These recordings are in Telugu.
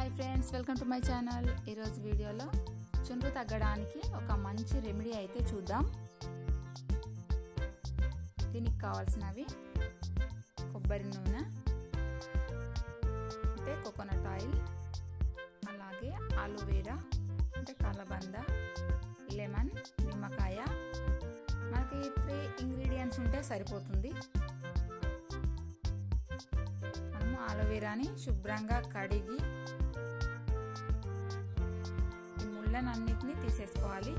hi friends welcome to my channel ఈరోజు వీడియోలో చుండ్రు తగ్గడానికి ఒక మంచి రెమెడీ అయితే చూద్దాం దీనికి కావాల్సినవి కొబ్బరి నూనె అంటే కోకోనట్ ఆయిల్ అలాగే ఆలువేరా అంటే కలబంద లెమన్ నిమ్మకాయ మనకి త్రీ ఇంగ్రీడియంట్స్ ఉంటే సరిపోతుంది మనము ఆలోవేరాని శుభ్రంగా కడిగి ఈ ముళ్ళనన్నిటినీ తీసేసుకోవాలి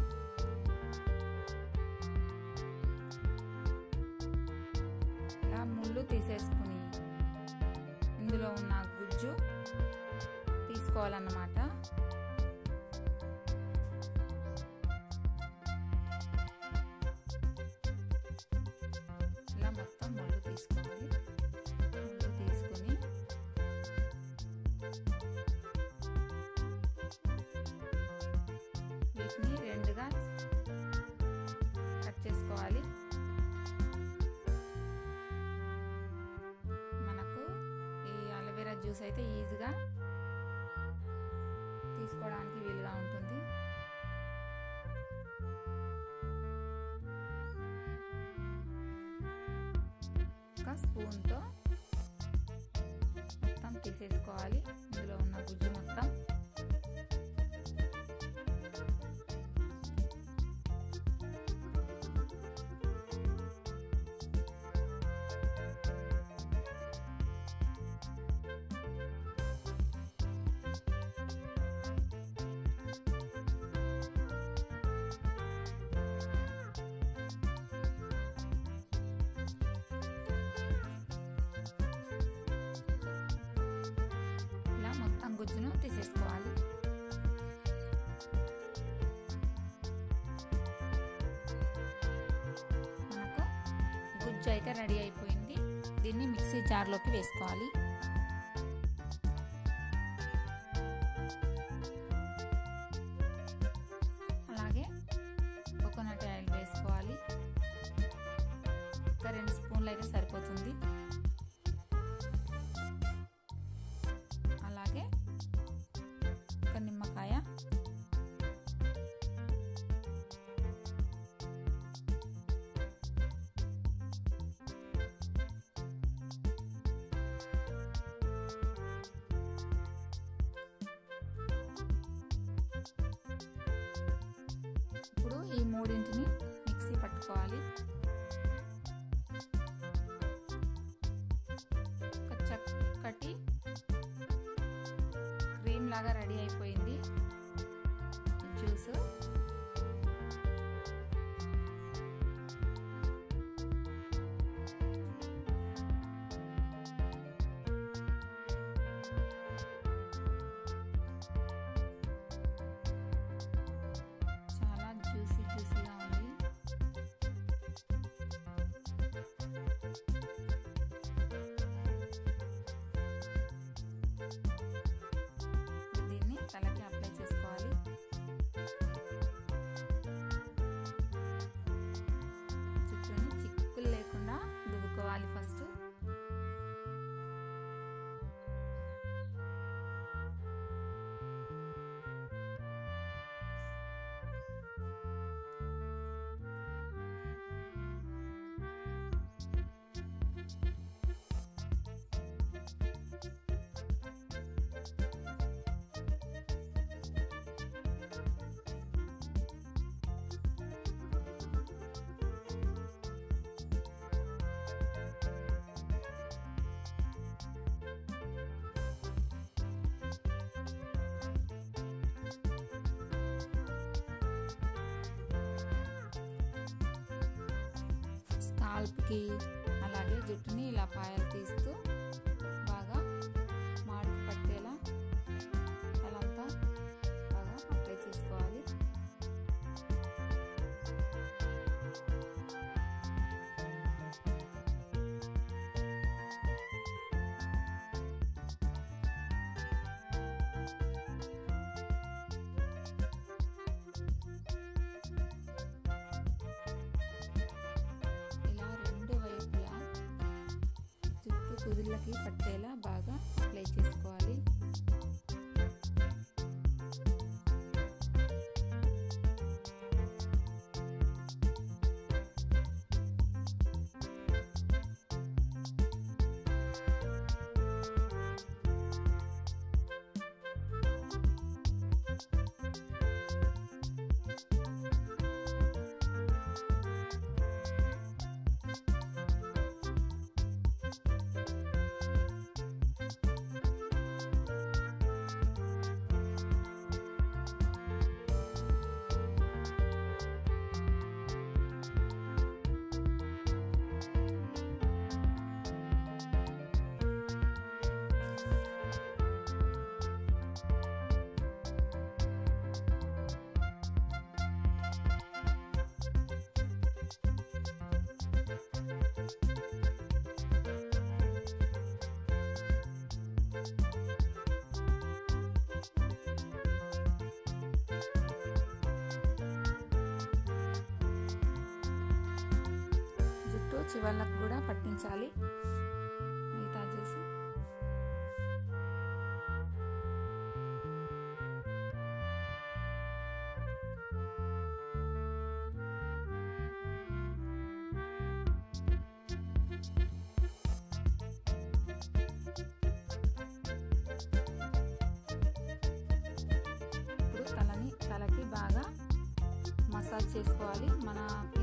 ఇలా ముళ్ళు తీసేసుకుని ఇందులో ఉన్న గుజ్జు తీసుకోవాలన్నమాట ఇలా మొత్తం ముళ్ళు తీసుకోవాలి ముళ్ళు తీసుకుని వీటిని రెండుగా కట్ చేసుకోవాలి మనకు ఈ అలోవెరా జ్యూస్ అయితే ఈజీగా తీసుకోవడానికి వీలుగా ఉంటుంది ఒక స్పూన్తో మొత్తం తీసేసుకోవాలి ఇందులో ఉన్న గుజ్జు మొత్తం ఇలా మొత్తం గుజ్జును తీసేసుకోవాలి మనకు గుజ్జు అయితే రెడీ అయిపోయింది దీన్ని మిక్సీ జార్లోకి వేసుకోవాలి అలాగే కోకోనట్ ఆయిల్ వేసుకోవాలి ఒక రెండు స్పూన్లు అయితే సరిపోతుంది అలాగే ఒక నిమ్మకాయ ఇప్పుడు ఈ మూడింటిని మిక్సీ పట్టుకోవాలి ఒక చక్కటి క్రీమ్ లాగా రెడీ అయిపోయింది జ్యూస్ చాలా జ్యూసీ జ్యూసీగా ఉంది దీన్ని తలకి అప్లై చేసుకోవాలి చుట్టూని చిక్కులు లేకుండా దువ్వుకోవాలి ఫస్ట్ స్కాల్ప్కి అలాగే జుట్టుని ఇలా పాయలు తీస్తూ బాగా మాడికి పట్టేలా తలంతా బాగా అప్లై చేసుకోవాలి ఇలా రెండు వైపులా జుట్టు కుదుళ్ళకి పట్టేలా బాగా అప్లై చేసుకోవాలి చివర్లకు కూడా పట్టించాలి మిగతా జ్యూస్ ఇప్పుడు తలని తలకి బాగా మసాజ్ చేసుకోవాలి మన